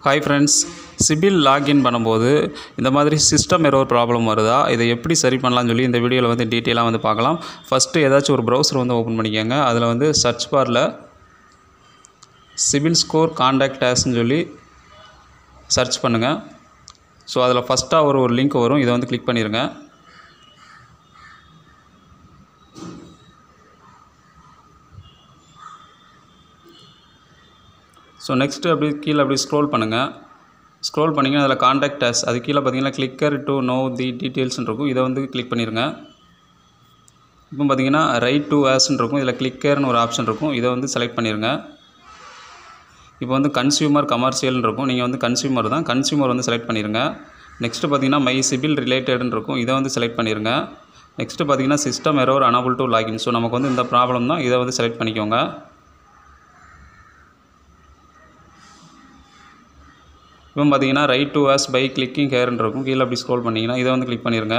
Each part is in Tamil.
ஹாய் ஃப்ரெண்ட்ஸ் சிபில் லாகின் பண்ணும்போது இந்த மாதிரி சிஸ்டம் ஏதோ ஒரு ப்ராப்ளம் வருதா இதை எப்படி சரி பண்ணலாம்னு சொல்லி இந்த வீடியோவில் வந்து டீட்டெயிலாக வந்து பார்க்கலாம் ஃபஸ்ட்டு ஏதாச்சும் ஒரு ப்ரௌசர் வந்து ஓப்பன் பண்ணிக்கோங்க அதில் வந்து சர்ச் பாரில் சிபில் ஸ்கோர் காண்டாக்ட் டேஸ்ன்னு சொல்லி சர்ச் பண்ணுங்கள் ஸோ அதில் ஃபஸ்ட்டாக ஒரு ஒரு லிங்க் வரும் இதை வந்து கிளிக் பண்ணிடுங்க ஸோ நெக்ஸ்ட்டு அப்படி கீழே அப்படி ஸ்க்ரோல் பண்ணுங்கள் ஸ்க்ரோல் பண்ணிங்கன்னா அதில் காண்டாக்ட் அஸ் அது கீழே பார்த்தீங்கன்னா கிளிக்கர் டு நோ தி டீட்டெயில்ஸ்னு இருக்கும் இதை வந்து கிளிக் பண்ணிடுங்க இப்போ பார்த்தீங்கன்னா ரைட் டு ஆஸ்ன்னு இருக்கும் இதில் கிளிக்கர்னு ஒரு ஆப்ஷன் இருக்கும் இதை வந்து செலக்ட் பண்ணிடுங்க இப்போ வந்து கன்சியூமர் கமர்ஷியல்னு இருக்கும் நீங்கள் வந்து கன்சியூமர் தான் கன்சியூமர் வந்து செலக்ட் பண்ணிடுங்க நெக்ஸ்ட்டு பார்த்தீங்கன்னா மை சிபில் ரிலேட்டட்னு இருக்கும் இதை வந்து செலக்ட் பண்ணிடுங்க நெக்ஸ்ட்டு பார்த்தீங்கன்னா system error unable to login so நமக்கு வந்து இந்த ப்ராப்ளம் தான் இதை வந்து செலக்ட் பண்ணிக்கோங்க இப்போ பார்த்தீங்கன்னா right to as by clicking ஹேர்னு இருக்கும் கீழே அப்படி ஸ்க்ரோல் பண்ணிங்கன்னா இதை வந்து கிளிக் பண்ணிடுங்க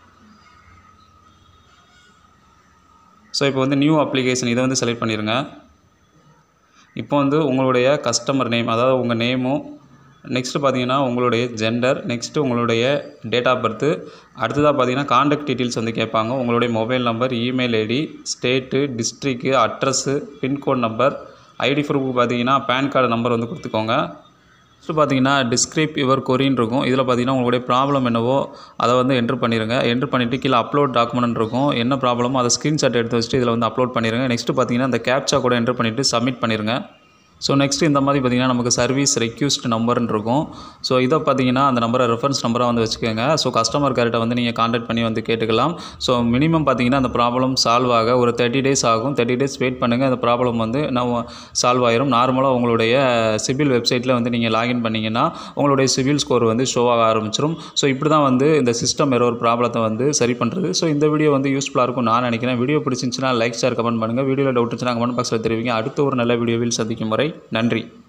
ஸோ இப்போ வந்து நியூ அப்ளிகேஷன் இதை வந்து செலக்ட் பண்ணிடுங்க இப்போ வந்து உங்களுடைய கஸ்டமர் நேம் அதாவது உங்கள் நேமும் நெக்ஸ்ட்டு பார்த்தீங்கன்னா உங்களுடைய ஜெண்டர் நெக்ஸ்ட்டு உங்களுடைய டேட் ஆஃப் பர்த்து அடுத்ததாக பார்த்தீங்கன்னா காண்டாக்ட் டீட்டெயில்ஸ் வந்து கேட்பாங்க உங்களுடைய mobile number email ID state district address pincode number ID proof பார்த்தீங்கன்னா பேன் கார்டு நம்பர் வந்து கொடுத்துக்கோங்க நெக்ஸ்ட்டு பார்த்தீங்கன்னா டிஸ்கிரிப் யுவர் கொரின்னு இருக்கும் இதில் பார்த்தீங்கன்னா உங்களுடைய ப்ராப்ளம் என்னவோ அதை வந்து என்ட்ரு பண்ணிடுங்க என்ட்ரு பண்ணிவிட்டு கீழே அப்லோட் டாக்குமெண்ட் இருக்கும் என்ன ப்ராப்ளமோ அதை ஸ்க்ரீன்ஷாட் எடுத்து வச்சுட்டு இதில் வந்து அப்லோட் பண்ணிடுங்க நெக்ஸ்ட்டு பார்த்தீங்கன்னா இந்த கேப்சா கூட என்ட்ரு பண்ணிவிட்டு சப்மிட் பண்ணிடுங்க ஸோ நெக்ஸ்ட் இந்த மாதிரி பார்த்தீங்கன்னா நமக்கு சர்வீஸ் ரெக்யூஸ்ட் நம்பர்னு இருக்கும் ஸோ இதை பார்த்தீங்கன்னா அந்த நம்பரை ரெஃபரன்ஸ் நம்பராக வந்து வச்சுக்கோங்க ஸோ கஸ்டமர் கேர்கிட்ட வந்து நீங்கள் காண்டாக்ட் பண்ணி வந்து கேட்டுக்கலாம் ஸோ மினிமம் பார்த்தீங்கன்னா அந்த ப்ராப்ளம் சால்வ் ஆக ஒரு தேர்ட்டி டேஸ் ஆகும் தேர்ட்டி டேஸ் வெயிட் பண்ணுங்கள் அந்த ப்ராப்ளம் வந்து நம்ம சால்வ் ஆயிரும் நார்மலாக உங்களுடைய சிபில் வெப்சைட்டில் வந்து நீங்கள் லாகின் பண்ணிங்கன்னா உங்களுடைய சிபில் ஸ்கோர் வந்து ஷோ ஆக ஆரம்பிச்சிடும் ஸோ இப்படி தான் வந்து இந்த சிஸ்டம் ஏதோ ஒரு ப்ராப்ளத்தை வந்து சரி பண்ணுறது ஸோ இந்த வீடியோ வந்து யூஸ்ஃபுல்லாக இருக்கும் நான் நினைக்கிறேன் வீடியோ பிடிச்சிருந்துச்சுன்னா லைக் ஷேர் கமெண்ட் பண்ணுங்கள் வீடியோவில் டவுட் இருந்துச்சுன்னா கமெண்ட் பாக்ஸில் தெரிவிங்க அடுத்த ஒரு நல்ல வீடியோவில் சந்திக்கும் வரை நன்றி